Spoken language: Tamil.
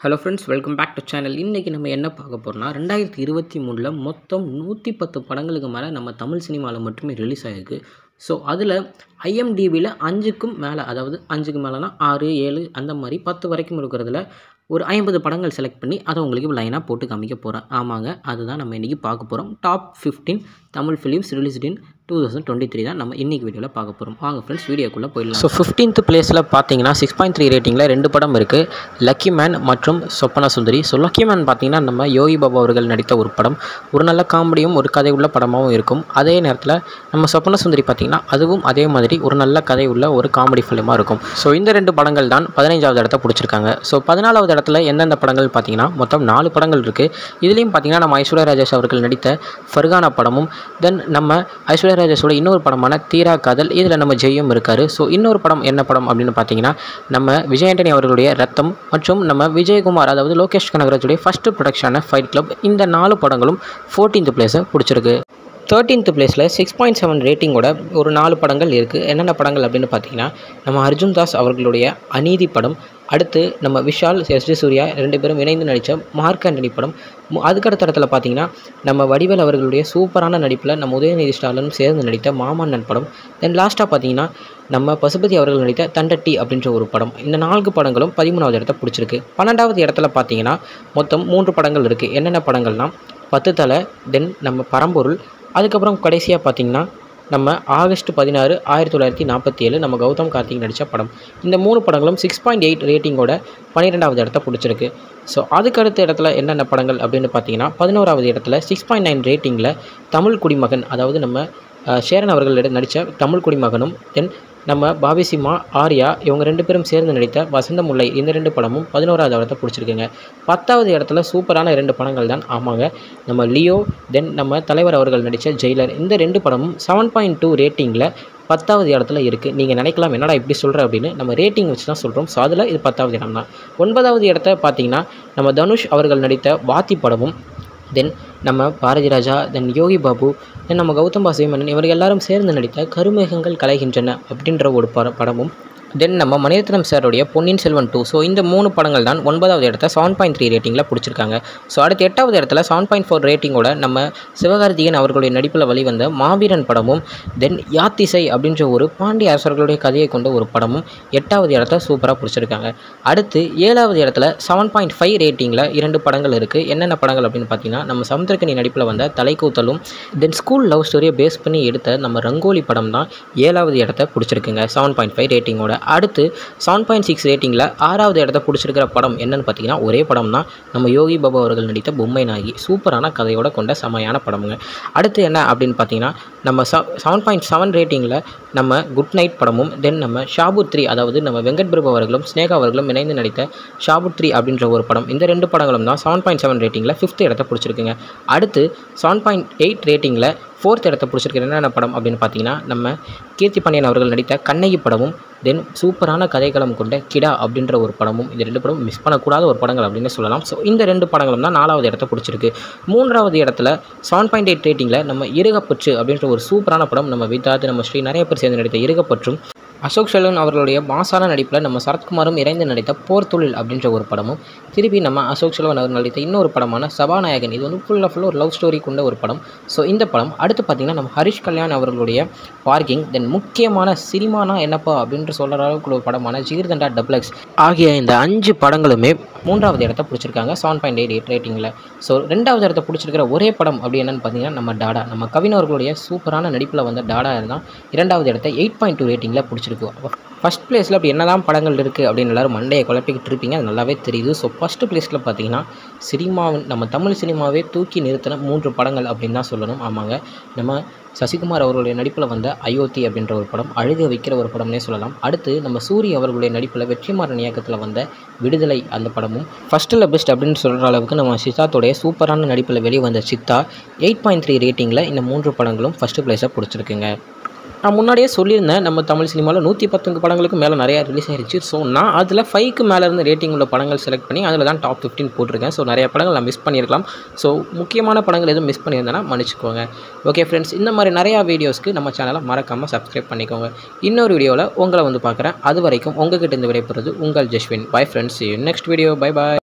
hello friends welcome back to channel இன்றைக்கி நம்ம என்ன பார்க்க போகிறோம்னா ரெண்டாயிரத்தி இருபத்தி மூணில் மொத்தம் நூற்றி பத்து படங்களுக்கு மேலே நம்ம தமிழ் சினிமாவில் மட்டுமே ரிலீஸ் ஆகிருக்கு ஸோ அதில் ஐஎம்டிபியில் அஞ்சுக்கும் மேலே அதாவது அஞ்சுக்கு மேலேனா ஆறு ஏழு அந்த மாதிரி பத்து வரைக்கும் இருக்கிறதுல ஒரு ஐம்பது படங்கள் செலக்ட் பண்ணி அதை உங்களுக்கு லைனாக போட்டு காமிக்க போகிறேன் ஆமாங்க அதுதான் நம்ம இன்றைக்கி பார்க்க போகிறோம் top fifteen Tamil films released in two thousand twenty three தான் நம்ம இன்றைக்கி வீடியோவில் பார்க்க போகிறோம் வாங்க ஃப்ரெண்ட்ஸ் வீடியோக்குள்ளே போயிடலாம் ஸோ ஃபிஃப்டீன்த் பிளேஸில் பார்த்தீங்கன்னா சிக்ஸ் பாயிண்ட் த்ரீ ரேட்டிங்கில் ரெண்டு படம் இருக்குது லக்கி மேன் மற்றும் சொப்பன சுந்தரி ஸோ லக்கி மேன் பார்த்தீங்கன்னா நம்ம யோகி பாபா அவர்கள் நடித்த ஒரு படம் ஒரு நல்ல காமெடியும் ஒரு கதை உள்ள படமாகவும் இருக்கும் அதே நேரத்தில் நம்ம சொப்பன சுந்தரி பார்த்தீங்கன்னா அதுவும் அதே மாதிரி ஒரு நல்ல கதை உள்ள ஒரு காமெடி ஃபிலிமாக இருக்கும் ஸோ இந்த ரெண்டு படங்கள் தான் பதினைஞ்சாவது இடத்த பிடிச்சிருக்காங்க ஸோ பதினாலாவது இடத்துல எந்தெந்த படங்கள் பார்த்தீங்கன்னா மொத்தம் நாலு படங்கள் இருக்குது இதுலேயும் பார்த்தீங்கன்னா நம்ம ஐஸ்வர்யா ராஜேஷ் அவர்கள் நடித்த ஃபர்கானா படமும் தென் நம்ம ஐஸ்வர்யா ராஜேஷோட இன்னொரு படமான தீரா காதல் இதில் நம்ம ஜெயும் இருக்கார் ஸோ இன்னொரு படம் என்ன படம் அப்படின்னு பார்த்தீங்கன்னா நம்ம விஜய் ஆண்டனி அவர்களுடைய ரத்தம் மற்றும் நம்ம விஜயகுமார் அதாவது லோகேஷ் கனகராஜுடைய ஃபஸ்ட்டு ப்ரொடக்ஷனான ஃபைட் கிளப் இந்த நாலு படங்களும் ஃபோர்டீன்த் பிளேஸை பிடிச்சிருக்கு தேர்ட்டீன்த் பிளேஸில் சிக்ஸ் பாயிண்ட் செவன் ரேட்டிங்கோட ஒரு நாலு படங்கள் இருக்குது என்னென்ன படங்கள் அப்படின்னு பார்த்தீங்கன்னா நம்ம அர்ஜுன் தாஸ் அவர்களுடைய அநீதி படம் அடுத்து நம்ம விஷால் எஸ் டி சூர்யா ரெண்டு பேரும் இணைந்து நடித்த மார்க் ஆண்டனி படம் மு- அதுக்கடுத்த இடத்துல பார்த்தீங்கன்னா நம்ம வடிவேல் அவர்களுடைய சூப்பரான நடிப்பில் நம்ம உதயநிதி ஸ்டாலினும் சேர்ந்து நடித்த மாமன்னன் படம் தென் லாஸ்ட்டாக பார்த்தீங்கன்னா நம்ம பசுபதி அவர்கள் நடித்த தண்டட்டி அப்படின்ற ஒரு படம் இந்த நான்கு படங்களும் பதிமூணாவது இடத்த பிடிச்சிருக்கு பன்னெண்டாவது இடத்துல பார்த்தீங்கன்னா மொத்தம் மூன்று படங்கள் இருக்குது என்னென்ன படங்கள்னா பத்து தலை தென் நம்ம பரம்பொருள் அதுக்கப்புறம் கடைசியாக பார்த்தீங்கன்னா நம்ம ஆகஸ்ட் பதினாறு ஆயிரத்தி தொள்ளாயிரத்தி நாற்பத்தி ஏழு நம்ம கௌதம் கார்த்திக் நடித்த படம் இந்த மூணு படங்களும் சிக்ஸ் பாயிண்ட் எயிட் ரேட்டிங்கோட பன்னிரெண்டாவது இடத்த பிடிச்சிருக்கு ஸோ அதுக்கு அடுத்த இடத்துல என்னென்ன படங்கள் அப்படின்னு பார்த்தீங்கன்னா பதினோராவது இடத்துல சிக்ஸ் பாயிண்ட் நைன் ரேட்டிங்கில் தமிழ் குடிமகன் அதாவது நம்ம அஹ், சேரன் அவர்கள் நடித்த தமிழ் குடிமகனும் தென் நம்ம பாபி சிம்மா ஆர்யா இவங்க ரெண்டு பேரும் சேர்ந்து நடித்த வசந்த முல்லை இந்த ரெண்டு படமும் பதினோராவது இடத்த பிடிச்சிருக்குங்க பத்தாவது இடத்துல சூப்பரான ரெண்டு படங்கள் தான் ஆமாங்க நம்ம லியோ தென் நம்ம தலைவர் அவர்கள் நடித்த ஜெயிலர் இந்த ரெண்டு படமும் செவன் பாயிண்ட் டூ ரேட்டிங்கில் பத்தாவது இடத்துல இருக்குது நீங்கள் நினைக்கலாம் என்னடா இப்படி சொல்கிற அப்படின்னு நம்ம ரேட்டிங் வச்சு தான் சொல்கிறோம் ஸோ அதில் இது பத்தாவது இடம் தான் ஒன்பதாவது இடத்த பார்த்தீங்கன்னா நம்ம தனுஷ் அவர்கள் நடித்த வாத்தி படமும் தென் நம்ம பாரதி ராஜா தென் யோகி பாபு தென் நம்ம கௌதம் வாசுமேனன் இவர்கள் எல்லாரும் சேர்ந்து நடித்த கருமேகங்கள் கலைகின்றன அப்படின்ற ஒரு பட படமும் தென் நம்ம மணிரத்னம் சாருடைய பொன்னியின் செல்வன் டூ ஸோ இந்த மூணு படங்கள் தான் ஒன்பதாவது இடத்த செவன் பாயிண்ட் த்ரீ ரேட்டிங்கில் பிடிச்சிருக்காங்க ஸோ அடுத்து எட்டாவது இடத்துல செவன் பாயிண்ட் ஃபோர் ரேட்டிங்கோட நம்ம சிவகார்த்திகேயன் அவர்களுடைய நடிப்பில் வெளிவந்த மாவீரன் படமும் தென் யாத்திசை அப்படின்ற ஒரு பாண்டிய அரசர்களுடைய கதையை கொண்ட ஒரு படமும் எட்டாவது இடத்த சூப்பராக பிடிச்சிருக்காங்க அடுத்து ஏழாவது இடத்துல செவன் பாயிண்ட் ஃபைவ் ரேட்டிங்கில் இரண்டு படங்கள் இருக்குது என்னென்ன படங்கள் அப்படின்னு பார்த்தீங்கன்னா நம்ம சமுத்திரக்கனி நடிப்பில் வந்த தலைக்கூத்தலும் தென் ஸ்கூல் லவ் ஸ்டோரியை பேஸ் பண்ணி எடுத்த நம்ம ரங்கோலி படம் தான் ஏழாவது இடத்த பிடிச்சிருக்குங்க செவன் பாயிண்ட் ஃபைவ் ரேட்டிங்கோட அடுத்து செவன் பாயிண்ட் சிக்ஸ் ரேட்டிங்கில் ஆறாவது இடத்த பிடிச்சிருக்கிற படம் என்னன்னு பார்த்தீங்கன்னா ஒரே படம் தான் நம்ம யோகி பாபு அவர்கள் நடித்த பொம்மை நாயகி சூப்பரான கதையோட கொண்ட செமையான படமுங்க அடுத்து என்ன அப்படின்னு பார்த்தீங்கன்னா நம்ம செவன் பாயிண்ட் செவன் ரேட்டிங்கில் நம்ம குட் நைட் படமும் தென் நம்ம ஷாபு த்ரீ அதாவது நம்ம வெங்கட் பிரபு அவர்களும் ஸ்னேகா அவர்களும் இணைந்து நடித்த ஷாபு த்ரீ அப்படின்ற ஒரு படம் இந்த ரெண்டு படங்களும் தான் செவன் பாயிண்ட் செவன் ரேட்டிங்கில் ஃபிஃப்த் இடத்த பிடிச்சிருக்குங்க அடுத்து செவன் பாயிண்ட் எயிட் ரேட்டிங்கில் ஃபோர்த் இடத்த பிடிச்சிருக்கிற என்னென்ன படம் அப்படின்னு பார்த்தீங்கன்னா நம்ம கீர்த்தி பாண்டியன் அவர்கள் நடித்த கண்ணகி படமும் தென் சூப்பரான கதைக்களம் கொண்ட கிடா அப்படின்ற ஒரு படமும் இந்த ரெண்டு படமும் மிஸ் பண்ணக்கூடாத ஒரு படங்கள் அப்படின்னு சொல்லலாம் ஸோ இந்த ரெண்டு படங்களும் தான் நாலாவது இடத்த பிடிச்சிருக்கு மூன்றாவது இடத்துல செவன் பாயிண்ட் எயிட் ரேட்டிங்கில் நம்ம இருகப்பற்று அப்படின்ற ஒரு சூப்பரான படம் நம்ம விதாத் நம்ம ஸ்ரீ நிறைய பேர் சேர்ந்து நடித்த இருகப்பற்றும் அசோக் செல்வன் அவர்களுடைய மாசான நடிப்பில் நம்ம சரத்குமாரும் இணைந்து நடித்த போர் தொழில் அப்படின்ற ஒரு படமும் திருப்பி நம்ம அசோக் செல்வன் அவர் நடித்த இன்னொரு படமான சபாநாயகன் இது வந்து ஃபுல்லாக ஃபுல்லாக ஒரு லவ் ஸ்டோரி கொண்ட ஒரு படம் ஸோ இந்த படம் அடுத்து பார்த்திங்கன்னா நம்ம ஹரிஷ் கல்யாண் அவர்களுடைய பார்க்கிங் தென் முக்கியமான சினிமானா என்னப்பா அப்படின்ற சொல்கிற அளவுக்கு ஒரு படமான ஜிகிர்தண்டா டப்ளக்ஸ் ஆகிய இந்த அஞ்சு படங்களுமே மூன்றாவது இடத்த பிடிச்சிருக்காங்க செவன் பாயிண்ட் எயிட் எயிட் ரேட்டிங்கில் ஸோ ரெண்டாவது இடத்த பிடிச்சிருக்கிற ஒரே படம் அப்படி என்னன்னு பார்த்தீங்கன்னா நம்ம டாடா நம்ம கவின் அவர்களுடைய சூப்பரான நடிப்பில் வந்த டாடா தான் இரண்டாவது இடத்த எயிட் பாயிண்ட் டூ ரேட்டிங்கில் பிடிச்சிருக்கு ஃபஸ்ட் பிளேஸில் அப்படி என்னதான் படங்கள் இருக்குது அப்படின்னு எல்லாரும் மண்டையை குழப்பிக்கிட்டு இருப்பீங்க அது நல்லாவே தெரியுது ஸோ ஃபஸ்ட்டு பிளேஸில் பார்த்தீங்கன்னா சினிமாவின் நம்ம தமிழ் சினிமாவே தூக்கி நிறுத்தின மூன்று படங்கள் அப்படின்னு தான் சொல்லணும் ஆமாங்க நம்ம சசிகுமார் அவர்களுடைய நடிப்பில் வந்த அயோத்தி அப்படின்ற ஒரு படம் அழுக வைக்கிற ஒரு படம்னே சொல்லலாம் அடுத்து நம்ம சூரிய அவர்களுடைய நடிப்பில் வெற்றிமாறன் இயக்கத்தில் வந்த விடுதலை அந்த படமும் ஃபஸ்ட்டில் பெஸ்ட் அப்படின்னு சொல்கிற அளவுக்கு நம்ம சித்தாத்துடைய சூப்பரான நடிப்பில் வெளியே வந்த சித்தா எயிட் பாயிண்ட் த்ரீ ரேட்டிங்கில் இந்த மூன்று படங்களும் ஃபஸ்ட்டு பிளேஸை பிடிச்சிருக்குங்க நான் முன்னாடியே சொல்லியிருந்தேன் நம்ம தமிழ் சினிமாவில் நூற்றி பத்துக்கு படங்களுக்கு மேலே நிறையா ரிலீஸ் ஆயிருச்சு ஸோ நான் அதில் ஃபைவ்க்கு மேலே இருந்து ரேட்டிங் உள்ள படங்கள் செலக்ட் பண்ணி அதில் தான் டாப் ஃபிஃப்டின் போட்டிருக்கேன் ஸோ நிறைய படங்கள் நான் மிஸ் பண்ணியிருக்கலாம் ஸோ முக்கியமான படங்கள் எதுவும் மிஸ் பண்ணியிருந்தேன்னா மன்னிச்சுக்கோங்க ஓகே ஃப்ரெண்ட்ஸ் இந்த மாதிரி நிறையா வீடியோஸ்க்கு நம்ம சேனலை மறக்காமல் சப்ஸ்கிரைப் பண்ணிக்கோங்க இன்னொரு வீடியோவில் உங்களை வந்து பார்க்குறேன் அது வரைக்கும் உங்ககிட்ட இருந்து விடைபெறுறது உங்கள் Jaswin bye friends next video bye பாய்